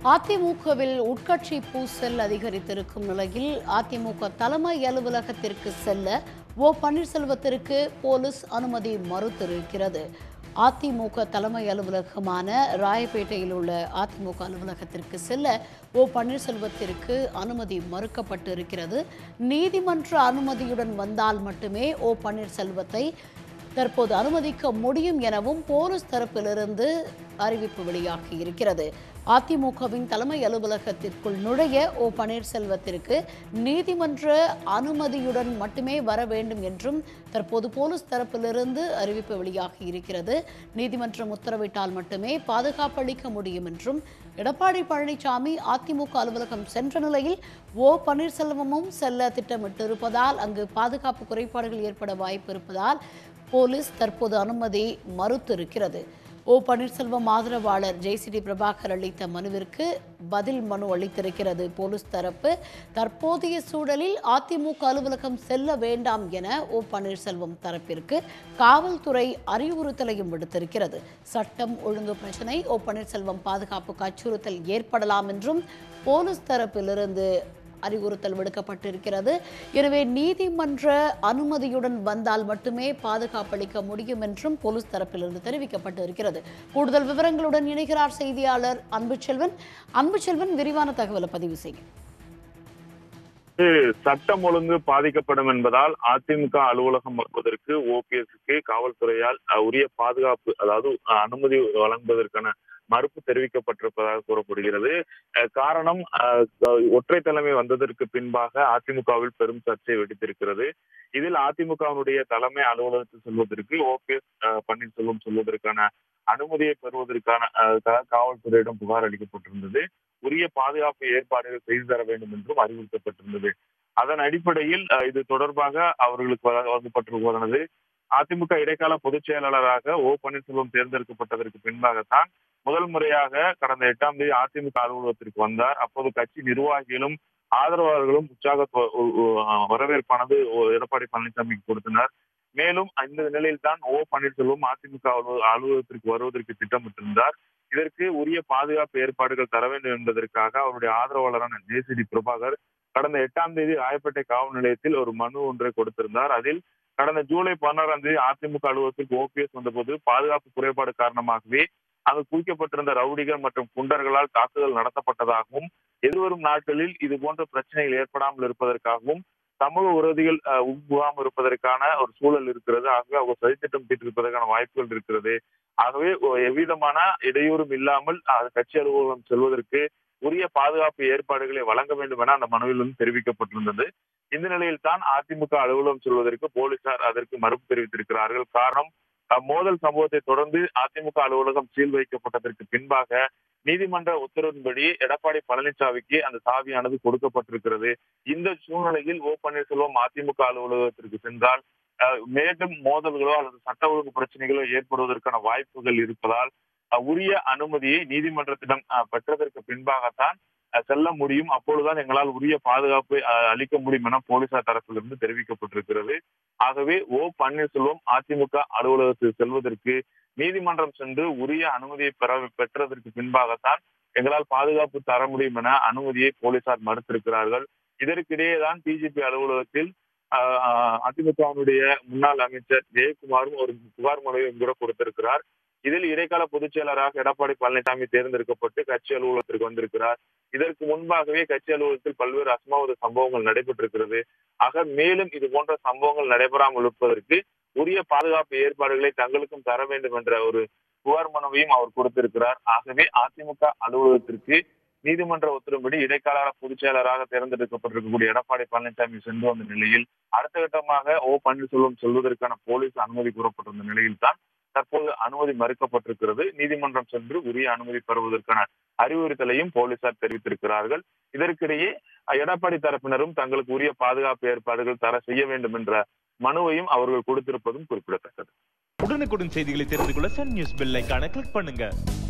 அதிமுகவில் உட்கட்சி பூசல் அதிகரித்திருக்கும் நிலையில் அதிமுக தலைமை அலுவலகத்திற்கு செல்ல ஓ பன்னீர்செல்வத்திற்கு போலீஸ் அனுமதி மறுத்திருக்கிறது அதிமுக தலைமை அலுவலகமான ராயப்பேட்டையில் உள்ள அதிமுக அலுவலகத்திற்கு செல்ல ஓ பன்னீர்செல்வத்திற்கு அனுமதி மறுக்கப்பட்டு இருக்கிறது நீதிமன்ற அனுமதியுடன் வந்தால் மட்டுமே ஓ பன்னீர்செல்வத்தை தற்போது அனுமதிக்க முடியும் எனவும் போலீஸ் தரப்பிலிருந்து அறிவிப்பு வெளியாகி இருக்கிறது அதிமுகவின் தலைமை அலுவலகத்திற்குள் நுழைய ஓ பன்னீர்செல்வத்திற்கு நீதிமன்ற அனுமதியுடன் மட்டுமே வர வேண்டும் என்றும் தற்போது போலீஸ் தரப்பிலிருந்து அறிவிப்பு வெளியாகி இருக்கிறது நீதிமன்றம் உத்தரவிட்டால் மட்டுமே பாதுகாப்பு அளிக்க முடியும் என்றும் எடப்பாடி பழனிசாமி அதிமுக அலுவலகம் சென்ற நிலையில் ஓ பன்னீர்செல்வமும் செல்ல திட்டமிட்டிருப்பதால் அங்கு பாதுகாப்பு குறைபாடுகள் ஏற்பட வாய்ப்பு இருப்பதால் போலீஸ் தற்போது அனுமதி மறுத்திருக்கிறது ஓ பன்னீர்செல்வம் ஆதரவாளர் ஜெய்சிடி பிரபாகர் அளித்த மனுவிற்கு பதில் மனு அளித்திருக்கிறது போலீஸ் தரப்பு தற்போதைய சூழலில் அதிமுக அலுவலகம் செல்ல வேண்டாம் என ஓ பன்னீர்செல்வம் தரப்பிற்கு காவல்துறை அறிவுறுத்தலையும் விடுத்திருக்கிறது சட்டம் ஒழுங்கு பிரச்சனை ஓ பன்னீர்செல்வம் பாதுகாப்புக்கு அச்சுறுத்தல் ஏற்படலாம் என்றும் போலீஸ் தரப்பிலிருந்து அறிவுறுத்தல் விடுக்கப்பட்டிருக்கிறது எனவே நீதிமன்ற அனுமதியுடன் வந்தால் மட்டுமே பாதுகாப்பு அளிக்க முடியும் என்றும் போலீஸ் தரப்பிலிருந்து தெரிவிக்கப்பட்டு இருக்கிறது கூடுதல் விவரங்களுடன் இணைகிறார் செய்தியாளர் அன்புச்செல்வன் அன்புச்செல்வன் விரிவான தகவலை பதிவு செய்யும் சட்டம் ஒழுங்கு பாதிக்கப்படும் என்பதால் அதிமுக அலுவலகம் வருவதற்கு ஓபிஎஸ்க்கு காவல்துறையால் அஹ், உரிய பாதுகாப்பு அதாவது அஹ், அனுமதி வழங்குவதற்கான மறுப்பு தெரிவிக்கப்பட்டிருப்பதாக கூறப்படுகிறது அஹ், காரணம் அஹ், ஒற்றை தலைமை வந்ததற்கு பின்பாக அதிமுகவில் பெரும் சர்ச்சை வெடித்திருக்கிறது இதில் அதிமுகவினுடைய தலைமை அலுவலகத்தில் செல்வதற்கு ஓபிஎஸ் பன்னீர்செல்வம் செல்வதற்கான அனுமதியை பெறுவதற்கான அஹ், கா- காவல்துறையிடம் புகார் அளிக்கப்பட்டிருந்தது உரிய பாதுகாப்பு ஏற்பாடுகள் செய்து தர வேண்டும் என்றும் அறிவுறுத்தப்பட்டிருந்தது அதன் அடிப்படையில் அஹ், இது தொடர்பாக அவர்களுக்கு வழ- வழங்கப்பட்டிருப்பதானது அதிமுக இடைக்கால பொதுச் செயலாளராக ஓ பன்னீர்செல்வம் தேர்ந்தெடுக்கப்பட்டதற்கு பின்பாகத்தான் முதல் முறையாக கடந்த எட்டாம் தேதி அதிமுக அலுவலகத்திற்கு வந்தார் அப்போது கட்சி நிர்வாகிகளும் ஆதரவாளர்களும் உற்சாக தொ- உ- உ- வரவேற்பானது ஓ- எடப்பாடி பழனிசாமிக்கு கொடுத்தனர் மேலும் இந்த நிலையில் தான் ஓ பன்னீர்செல்வம் அதிமுக அலுவ- அலுவலகத்திற்கு வருவதற்கு திட்டமிட்டிருந்தார் இதற்கு உரிய பாதுகாப்பு ஏற்பாடுகள் தர வேண்டும் என்பதற்காக அவருடைய ஆதரவாளரான ஜேசிடி பிரபாகர் கடந்த எட்டாம் தேதி ராயப்பேட்டை காவல் நிலையத்தில் ஒரு மனு ஒன்றை கொடுத்திருந்தார் அதில் கடந்த ஜூலை பதினாறாம் தேதி அதிமுக அலுவலகத்திற்கு ஓபிஎஸ் வந்தபோது பாதுகாப்பு குறைபாடு காரணமாகவே அங்கு குவிக்கப்பட்டிருந்த ரவுடிகள் மற்றும் குண்டர்களால் தாக்குதல் நடத்தப்பட்டதாகவும் எதிர்வரும் நாட்களில் இது போன்ற பிரச்சனைகள் ஏற்படாமல் இருப்பதற்காகவும் சமூக விரோதிகள் அஹ், உட்புகாமல் இருப்பதற்கான ஒரு சூழல் இருக்கிறது ஆகவே அவங்க சதித்திட்டம் தீட்டிருப்பதற்கான வாய்ப்புகள் இருக்கிறது ஆகவே ஒ- எவ்விதமான இடையூறும் இல்லாமல் அஹ், கட்சி அலுவலகம் செல்வதற்கு உரிய பாதுகாப்பு ஏற்பாடுகளை வழங்க வேண்டும் என அந்த மனுவில் வந்து தெரிவிக்கப்பட்டிருந்தது இந்த நிலையில் தான் அதிமுக அலுவலகம் செல்வதற்கு போலீசார் அதற்கு மறுப்பு தெரிவித்திருக்கிறார்கள் காரணம் அஹ், மோதல் சம்பவத்தை தொடர்ந்து அதிமுக அலுவலகம் சீல் வைக்கப்பட்டதற்கு பின்பாக நீதிமன்ற உத்தரவின்படி எடப்பாடி பழனிசாமிக்கு அந்த சாவியானது கொடுக்கப்பட்டிருக்கிறது இந்த சூழ்நிலையில் ஓ பன்னீர்செல்வம் அதிமுக அலுவலகத்திற்கு சென்றால் அஹ், மேலும் மோதல்களோ அல்லது சட்ட ஒழுங்கு பிரச்சனைகளோ ஏற்படுவதற்கான வாய்ப்புகள் இருப்பதால் அஹ், உரிய அனுமதியை நீதிமன்றத்திடம் அஹ், பெற்றதற்கு பின்பாகத்தான் அஹ், செல்ல முடியும் அப்பொழுதுதான் எங்களால் உரிய பாதுகாப்பை அஹ், அளிக்க முடியும் என போலீசார் தரப்பிலிருந்து தெரிவிக்கப்பட்டிருக்கிறது ஆகவே ஓ பன்னீர்செல்வம் அதிமுக அலுவலகத்தில் செல்வதற்கு நீதிமன்றம் சென்று உரிய அனுமதியை பெற பெற்றதற்கு பின்பாகத்தான் எங்களால் பாதுகாப்பு தர முடியும் என அனுமதியை போலீசார் மறுத்திருக்கிறார்கள் இதற்கிடையே தான் டிஜிபி அலுவலகத்தில் ஆஹ், ஆஹ், அதிமுகவினுடைய முன்னாள் அமைச்சர் ஜெயக்குமாரும் ஒரு புகார் மனுவையும் கூட கொடுத்திருக்கிறார் இதில் இடைக்கால பொதுச் செயலராக எடப்பாடி பழனிசாமி தேர்ந்தெடுக்கப்பட்டு கட்சி அலுவலகத்திற்கு வந்திருக்கிறார் இதற்கு முன்பாகவே கட்சி அலுவலகத்தில் பல்வேறு அசம்பாவித சம்பவங்கள் நடைபெற்றிருக்கிறது ஆக மேலும் இது போன்ற சம்பவங்கள் நடைபெறாமல் இருப்பதற்கு உரிய பாதுகாப்பு ஏற்பாடுகளை தங்களுக்கும் தர வேண்டும் என்ற ஒரு புகார் மனுவையும் அவர் கொடுத்திருக்கிறார் ஆகவே அதிமுக அலுவலகத்திற்கு நீதிமன்ற உத்தரவுப்படி இடைக்கால பொதுச் செயலராக தேர்ந்தெடுக்கப்பட்டிருக்கக்கூடிய எடப்பாடி பழனிசாமி சென்று வந்த நிலையில் அடுத்த கட்டமாக ஓ பன்னீர்செல்வம் செல்வதற்கான போலீஸ் அனுமதி கூறப்பட்டிருந்த நிலையில் தான் தற்போது அனுமதி மறுக்கப்பட்டிருக்கிறது நீதிமன்றம் சென்று உரிய அனுமதி பெறுவதற்கான அறிவுறுத்தலையும் போலீசார் தெரிவித்திருக்கிறார்கள் இதற்கிடையே எடப்பாடி தரப்பினரும் தங்களுக்கு உரிய பாதுகாப்பு ஏற்பாடுகள் தர செய்ய வேண்டும் என்ற மனுவையும் அவர்கள் கொடுத்திருப்பதும் குறிப்பிடத்தக்கது உடனுக்குடன் செய்திகளை தெரிந்து கொள்ள சன் நியூஸ் பெல் ஐகானை கிளிக் பண்ணுங்க